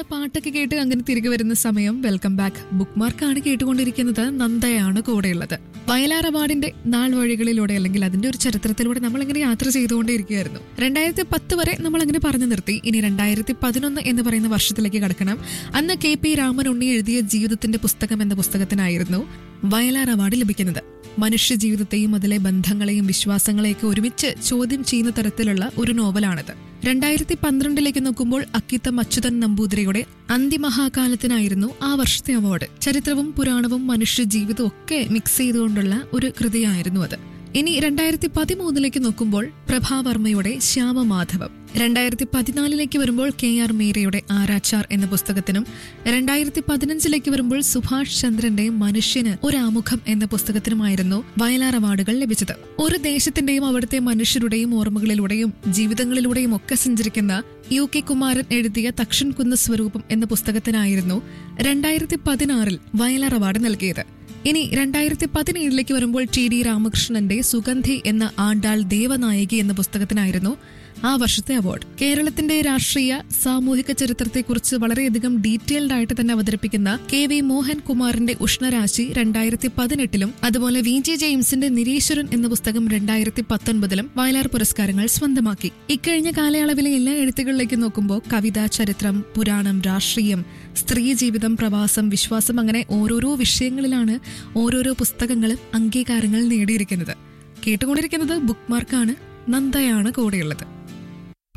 പാട്ടൊക്കെ കേട്ട് അങ്ങനെ തിരികെ വരുന്ന സമയം വെൽക്കം ബാക്ക് ബുക്ക് മാർക്കാണ് കേട്ടുകൊണ്ടിരിക്കുന്നത് നന്ദയാണ് കൂടെയുള്ളത് വയലാർ അവാർഡിന്റെ നാൾ വഴികളിലൂടെ അല്ലെങ്കിൽ അതിന്റെ ഒരു ചരിത്രത്തിലൂടെ നമ്മൾ ഇങ്ങനെ യാത്ര ചെയ്തുകൊണ്ടേയിരിക്കുകയായിരുന്നു രണ്ടായിരത്തി പത്ത് വരെ നമ്മൾ അങ്ങനെ പറഞ്ഞു നിർത്തി ഇനി രണ്ടായിരത്തി പതിനൊന്ന് എന്ന് പറയുന്ന വർഷത്തിലേക്ക് കടക്കണം അന്ന് കെ പി രാമൻ ഉണ്ണി എഴുതിയ ജീവിതത്തിന്റെ പുസ്തകം എന്ന പുസ്തകത്തിനായിരുന്നു വയലാർ അവാർഡ് ലഭിക്കുന്നത് മനുഷ്യ ജീവിതത്തെയും അതിലെ ബന്ധങ്ങളെയും വിശ്വാസങ്ങളെയൊക്കെ ഒരുമിച്ച് ചോദ്യം ചെയ്യുന്ന തരത്തിലുള്ള ഒരു നോവലാണിത് രണ്ടായിരത്തി പന്ത്രണ്ടിലേക്ക് നോക്കുമ്പോൾ അക്കിത്തം അച്യുതൻ നമ്പൂതിരിയുടെ അന്തിമഹാകാലത്തിനായിരുന്നു ആ വർഷത്തെ അവാർഡ് ചരിത്രവും പുരാണവും മനുഷ്യ ജീവിതവും ഒക്കെ മിക്സ് ചെയ്തുകൊണ്ടുള്ള ഒരു കൃതിയായിരുന്നു അത് ഇനി രണ്ടായിരത്തി പതിമൂന്നിലേക്ക് നോക്കുമ്പോൾ പ്രഭാവർമ്മയുടെ ശ്യാമമാധവം രണ്ടായിരത്തി പതിനാലിലേക്ക് വരുമ്പോൾ കെ ആർ മീരയുടെ ആരാച്ചാർ എന്ന പുസ്തകത്തിനും രണ്ടായിരത്തി പതിനഞ്ചിലേക്ക് വരുമ്പോൾ സുഭാഷ് ചന്ദ്രന്റെ മനുഷ്യന് ഒരാമുഖം എന്ന പുസ്തകത്തിനുമായിരുന്നു വയലാർ അവാർഡുകൾ ലഭിച്ചത് ഒരു ദേശത്തിന്റെയും അവിടുത്തെ മനുഷ്യരുടെയും ഓർമ്മകളിലൂടെയും ജീവിതങ്ങളിലൂടെയും ഒക്കെ സഞ്ചരിക്കുന്ന യു കെ കുമാരൻ എഴുതിയ തക്ഷൻ കുന്ന് സ്വരൂപം എന്ന പുസ്തകത്തിനായിരുന്നു രണ്ടായിരത്തി പതിനാറിൽ വയലാർ അവാർഡ് നൽകിയത് ഇനി രണ്ടായിരത്തി പതിനേഴിലേക്ക് വരുമ്പോൾ ടി ഡി രാമകൃഷ്ണന്റെ സുഗന്ധി എന്ന ആണ്ടാൾ ദേവനായകി എന്ന പുസ്തകത്തിനായിരുന്നു ആ വർഷത്തെ അവാർഡ് കേരളത്തിന്റെ രാഷ്ട്രീയ സാമൂഹിക ചരിത്രത്തെക്കുറിച്ച് വളരെയധികം ഡീറ്റെയിൽഡ് ആയിട്ട് തന്നെ അവതരിപ്പിക്കുന്ന കെ വി മോഹൻ കുമാറിന്റെ ഉഷ്ണരാശി രണ്ടായിരത്തി പതിനെട്ടിലും അതുപോലെ വി ജെ ജെയിംസിന്റെ നിരീശ്വരൻ എന്ന പുസ്തകം രണ്ടായിരത്തി പത്തൊൻപതിലും വയലാർ പുരസ്കാരങ്ങൾ സ്വന്തമാക്കി ഇക്കഴിഞ്ഞ കാലയളവിലെ എല്ലാ എഴുത്തുകളിലേക്ക് നോക്കുമ്പോൾ കവിത ചരിത്രം പുരാണം രാഷ്ട്രീയം സ്ത്രീ ജീവിതം പ്രവാസം വിശ്വാസം അങ്ങനെ ഓരോരോ വിഷയങ്ങളിലാണ് ഓരോരോ പുസ്തകങ്ങളും അംഗീകാരങ്ങൾ നേടിയിരിക്കുന്നത് കേട്ടുകൊണ്ടിരിക്കുന്നത് ബുക്ക് മാർക്കാണ് നന്ദയാണ് കൂടെയുള്ളത്